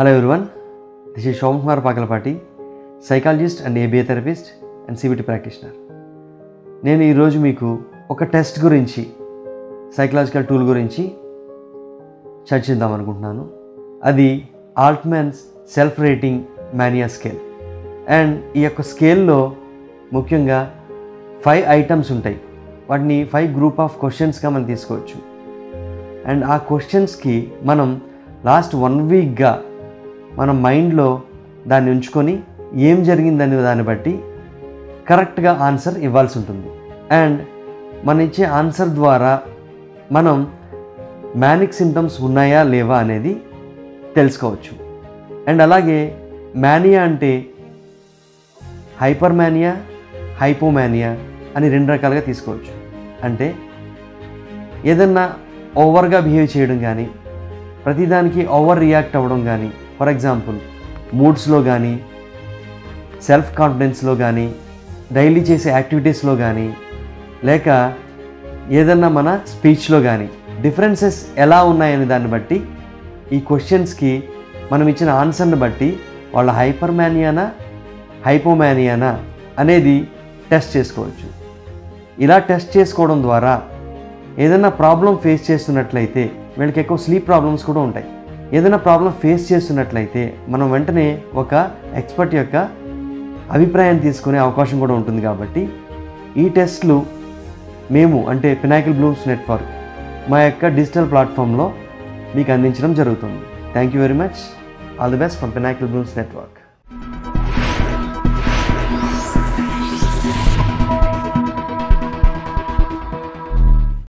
hello everyone this is Shobhan Kumar Pakalapati psychologist and ABA therapist and CBT practitioner నేను ఈరోజు మీకు ఒక టెస్ట్ గురించి సైకలాజికల్ టూల్ గురించి చర్చిద్దాం అనుకుంటున్నాను అది Altman's self rating mania scale and ఈ యొక్క స్కేల్లో ముఖ్యంగా ఫైవ్ ఐటమ్స్ ఉంటాయి వాటిని ఫైవ్ గ్రూప్ ఆఫ్ క్వశ్చన్స్గా మనం తీసుకోవచ్చు అండ్ ఆ క్వశ్చన్స్కి మనం లాస్ట్ వన్ వీక్గా మన మైండ్లో దాన్ని ఉంచుకొని ఏం జరిగిందనే దాన్ని బట్టి కరెక్ట్గా ఆన్సర్ ఇవ్వాల్సి ఉంటుంది అండ్ మన ఇచ్చే ఆన్సర్ ద్వారా మనం మ్యానిక్ సిమ్టమ్స్ ఉన్నాయా లేవా అనేది తెలుసుకోవచ్చు అండ్ అలాగే మ్యానియా అంటే హైపర్ మ్యానియా హైపోమానియా అని రెండు రకాలుగా తీసుకోవచ్చు అంటే ఏదన్నా ఓవర్గా బిహేవ్ చేయడం కానీ ప్రతిదానికి ఓవర్ రియాక్ట్ అవ్వడం కానీ ఫర్ ఎగ్జాంపుల్ మూడ్స్లో కానీ సెల్ఫ్ కాన్ఫిడెన్స్లో కానీ డైలీ చేసే యాక్టివిటీస్లో కానీ లేక ఏదన్నా మన స్పీచ్లో కానీ డిఫరెన్సెస్ ఎలా ఉన్నాయనే దాన్ని బట్టి ఈ క్వశ్చన్స్కి మనం ఇచ్చిన ఆన్సర్ని బట్టి వాళ్ళ హైపర్ మ్యానియానా హైపోమానియానా అనేది టెస్ట్ చేసుకోవచ్చు ఇలా టెస్ట్ చేసుకోవడం ద్వారా ఏదైనా ప్రాబ్లం ఫేస్ చేస్తున్నట్లయితే వీళ్ళకి ఎక్కువ స్లీప్ ప్రాబ్లమ్స్ కూడా ఉంటాయి ఏదైనా ప్రాబ్లం ఫేస్ చేస్తున్నట్లయితే మనం వెంటనే ఒక ఎక్స్పర్ట్ యొక్క అభిప్రాయాన్ని తీసుకునే అవకాశం కూడా ఉంటుంది కాబట్టి ఈ టెస్ట్లు మేము అంటే పినాకిల్ బ్లూమ్స్ నెట్వర్క్ మా యొక్క డిజిటల్ ప్లాట్ఫామ్లో మీకు అందించడం జరుగుతుంది thank you very much all the best from Pinnacle Blooms network